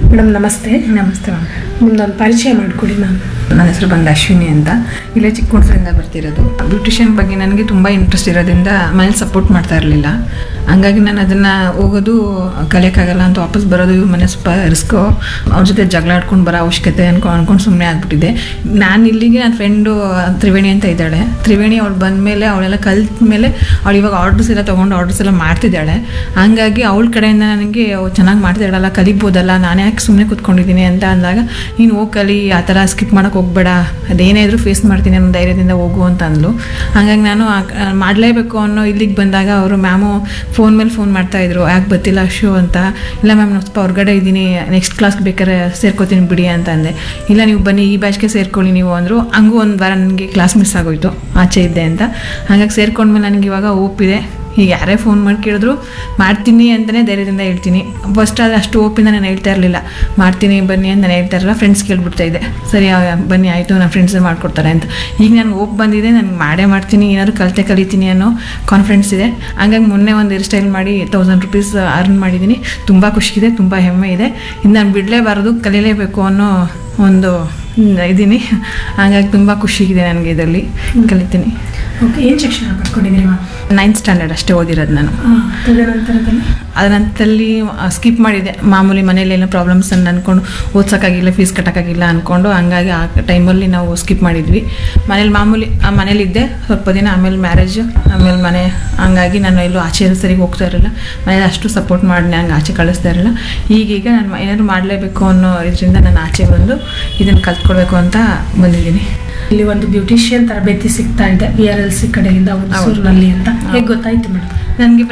madam ನಮಸ್ತೆ ನಮಸ್ತೆ ma'am ನಿಮ್ದೊಂದು ಪರಿಚಯ ಮಾಡಿಕೊಡಿ ಮ್ಯಾಮ್ ನನ್ನ ಹೆಸರು ಬಂದು ಅಶ್ವಿನಿ ಅಂತ ಇಲ್ಲೇ ಚಿಕ್ಕಮಗಳೂರಿಂದ ಬರ್ತಿರೋದು ಬ್ಯೂಟಿಷಿಯನ್ ಬಗ್ಗೆ ನನಗೆ ತುಂಬ ಇಂಟ್ರೆಸ್ಟ್ ಇರೋದ್ರಿಂದ ಮನೇಲಿ ಸಪೋರ್ಟ್ ಮಾಡ್ತಾ ಇರಲಿಲ್ಲ ಹಂಗಾಗಿ ನಾನು ಅದನ್ನು ಹೋಗೋದು ಕಲಿಯೋಕ್ಕಾಗಲ್ಲ ಅಂತ ವಾಪಸ್ ಬರೋದು ಇವ್ರ ಮನೆ ಸ್ವಲ್ಪ ರಿಸ್ಕು ಅವ್ರ ಜೊತೆ ಜಗಳ ಆಡ್ಕೊಂಡು ಬರೋ ಅವಶ್ಯಕತೆ ಅನ್ಕೊ ಅನ್ಕೊಂಡು ಸುಮ್ಮನೆ ಆಗ್ಬಿಟ್ಟಿದೆ ನಾನು ಇಲ್ಲಿಗೆ ನನ್ನ ಫ್ರೆಂಡು ತ್ರಿವೇಣಿ ಅಂತ ಇದ್ದಾಳೆ ತ್ರಿವೇಣಿ ಅವಳು ಬಂದಮೇಲೆ ಅವಳೆಲ್ಲ ಕಲ್ತ ಮೇಲೆ ಅವಳು ಇವಾಗ ಆರ್ಡರ್ಸ್ ಎಲ್ಲ ತೊಗೊಂಡು ಆರ್ಡರ್ಸ್ ಎಲ್ಲ ಮಾಡ್ತಿದ್ದಾಳೆ ಹಂಗಾಗಿ ಅವಳ ಕಡೆಯಿಂದ ನನಗೆ ಚೆನ್ನಾಗಿ ಮಾಡ್ತಿದ್ದಾಳಲ್ಲ ಕಲಿಬೋದಲ್ಲ ನಾನು ಯಾಕೆ ಸುಮ್ಮನೆ ಕೂತ್ಕೊಂಡಿದ್ದೀನಿ ಅಂತ ಅಂದಾಗ ನೀನು ಹೋಗಿ ಕಲಿ ಆ ಥರ ಸ್ಕಿಪ್ ಮಾಡೋಕೆ ಹೋಗ್ಬೇಡ ಅದೇನೇ ಇದ್ರೂ ಫೇಸ್ ಮಾಡ್ತೀನಿ ಅನ್ನೋ ಧೈರ್ಯದಿಂದ ಹೋಗು ಅಂತ ಅಂದ್ಲು ಹಾಗಾಗಿ ನಾನು ಆ- ಮಾಡಲೇಬೇಕು ಅನ್ನೋ ಇಲ್ಲಿಗೆ ಬಂದಾಗ ಅವರು ಮ್ಯಾಮು ಫೋನ್ ಮೇಲೆ ಫೋನ್ ಮಾಡ್ತಾಯಿದ್ರು ಯಾಕೆ ಗೊತ್ತಿಲ್ಲ ಶೋ ಅಂತ ಇಲ್ಲ ಮ್ಯಾಮ್ ನಾನು ಸ್ವಲ್ಪ ಹೊರಗಡೆ ಇದ್ದೀನಿ ನೆಕ್ಸ್ಟ್ ಕ್ಲಾಸ್ಗೆ ಬೇಕಾದ್ರೆ ಸೇರ್ಕೋತೀನಿ ಬಿಡಿ ಅಂತ ಅಂದೆ ಇಲ್ಲ ನೀವು ಬನ್ನಿ ಈ ಬ್ಯಾಚ್ಗೆ ಸೇರ್ಕೊಳ್ಳಿ ನೀವು ಅಂದರು ಹಂಗೂ ಒಂದು ವಾರ ನನಗೆ ಕ್ಲಾಸ್ ಮಿಸ್ ಆಗೋಯ್ತು ಆಚೆ ಇದ್ದೆ ಅಂತ ಹಾಗಾಗಿ ಸೇರ್ಕೊಂಡ್ಮೇಲೆ ನನಗೆ ಇವಾಗ ಒಪ್ಪಿದೆ ಈಗ ಯಾರೇ ಫೋನ್ ಮಾಡಿ ಕೇಳಿದ್ರು ಮಾಡ್ತೀನಿ ಅಂತಲೇ ಧೈರ್ಯದಿಂದ ಹೇಳ್ತೀನಿ ಫಸ್ಟ್ ಆದರೆ ಅಷ್ಟು ಓಪಿಂದ ನಾನು ಹೇಳ್ತಾ ಇರಲಿಲ್ಲ ಮಾಡ್ತೀನಿ ಬನ್ನಿ ಅಂತ ನಾನು ಹೇಳ್ತಾ ಇರಲಿಲ್ಲ ಫ್ರೆಂಡ್ಸ್ ಕೇಳ್ಬಿಡ್ತಾ ಇದ್ದೆ ಸರಿ ಆ, ಬನ್ನಿ ಆಯಿತು ನನ್ನ ಫ್ರೆಂಡ್ಸ್ ಮಾಡ್ಕೊಡ್ತಾರೆ ಅಂತ ಈಗ ನನಗೆ ಓಪ್ ಬಂದಿದೆ ನಾನು ಮಾಡೇ ಮಾಡ್ತೀನಿ ಏನಾದರೂ ಕಲಿತೆ ಕಲಿತೀನಿ ಅನ್ನೋ ಕಾನ್ಫಿಡೆನ್ಸ್ ಇದೆ ಹಂಗಾಗಿ ಮೊನ್ನೆ ಒಂದು ಹೇರ್ ಸ್ಟೈಲ್ ಮಾಡಿ ತೌಸಂಡ್ ರುಪೀಸ್ ಅರ್ನ್ ಮಾಡಿದ್ದೀನಿ ತುಂಬ ಖುಷಿಯಿದೆ ತುಂಬ ಹೆಮ್ಮೆ ಇದೆ ಇನ್ನು ನಾನು ಬಿಡಲೇಬಾರದು ಕಲೀಲೇಬೇಕು ಅನ್ನೋ ಒಂದು ಇದ್ದೀನಿ ಹಾಗಾಗಿ ತುಂಬ ಖುಷಿಗಿದೆ ನನಗೆ ಇದರಲ್ಲಿ ಕಲಿತೀನಿ ಓಕೆ ಏನು ಶಿಕ್ಷಣ ಪಡ್ಕೊಂಡಿದ್ದೀರಿ ಮ್ಯಾಮ್ ನೈನ್ತ್ ಸ್ಟ್ಯಾಂಡರ್ಡ್ ಅಷ್ಟೇ ಓದಿರೋದು ನಾನು ಹಾಂ ತದನಂತರದಲ್ಲಿ ಅದಂತಲ್ಲಿ ಸ್ಕಿಪ್ ಮಾಡಿದೆ ಮಾಮೂಲಿ ಮನೇಲಿ ಏನೋ ಪ್ರಾಬ್ಲಮ್ಸ್ ಅನ್ನು ಅಂದ್ಕೊಂಡು ಓದ್ಸೋಕ್ಕಾಗಿಲ್ಲ ಫೀಸ್ ಕಟ್ಟೋಕ್ಕಾಗಿಲ್ಲ ಅಂದ್ಕೊಂಡು ಹಂಗಾಗಿ ಆ ಟೈಮಲ್ಲಿ ನಾವು ಸ್ಕಿಪ್ ಮಾಡಿದ್ವಿ ಮನೇಲಿ ಮಾಮೂಲಿ ಆ ಮನೇಲಿದ್ದೆ ಸ್ವಲ್ಪ ದಿನ ಆಮೇಲೆ ಮ್ಯಾರೇಜ್ ಆಮೇಲೆ ಮನೆ ಹಂಗಾಗಿ ನಾನು ಎಲ್ಲೂ ಆಚೆ ಸರಿಗೆ ಹೋಗ್ತಾ ಇರಲಿಲ್ಲ ಮನೇಲಿ ಅಷ್ಟು ಸಪೋರ್ಟ್ ಮಾಡಿ ನಂಗೆ ಆಚೆ ಕಳಿಸ್ತಾ ಇರಲಿಲ್ಲ ಈಗೀಗ ನಾನು ಏನಾದ್ರು ಮಾಡಲೇಬೇಕು ಅನ್ನೋ ಇದರಿಂದ ನಾನು ಆಚೆ ಬಂದು ಇದನ್ನು ಕಲ್ತ್ಕೊಳ್ಬೇಕು ಅಂತ ಬಂದಿದ್ದೀನಿ ಇಲ್ಲಿ ಒಂದು ಬ್ಯೂಟಿಷಿಯನ್ ತರಬೇತಿ ಸಿಗ್ತಾ ಇದೆ ವಿ ಆರ್ ಎಲ್ ಸಿ ಕಡೆಯಿಂದ ಹುಣಸೂರಿನಲ್ಲಿ ಅಂತ ಹೇಗೆ ಗೊತ್ತಾಯ್ತು ಮೇಡಮ್ ನನಗೆ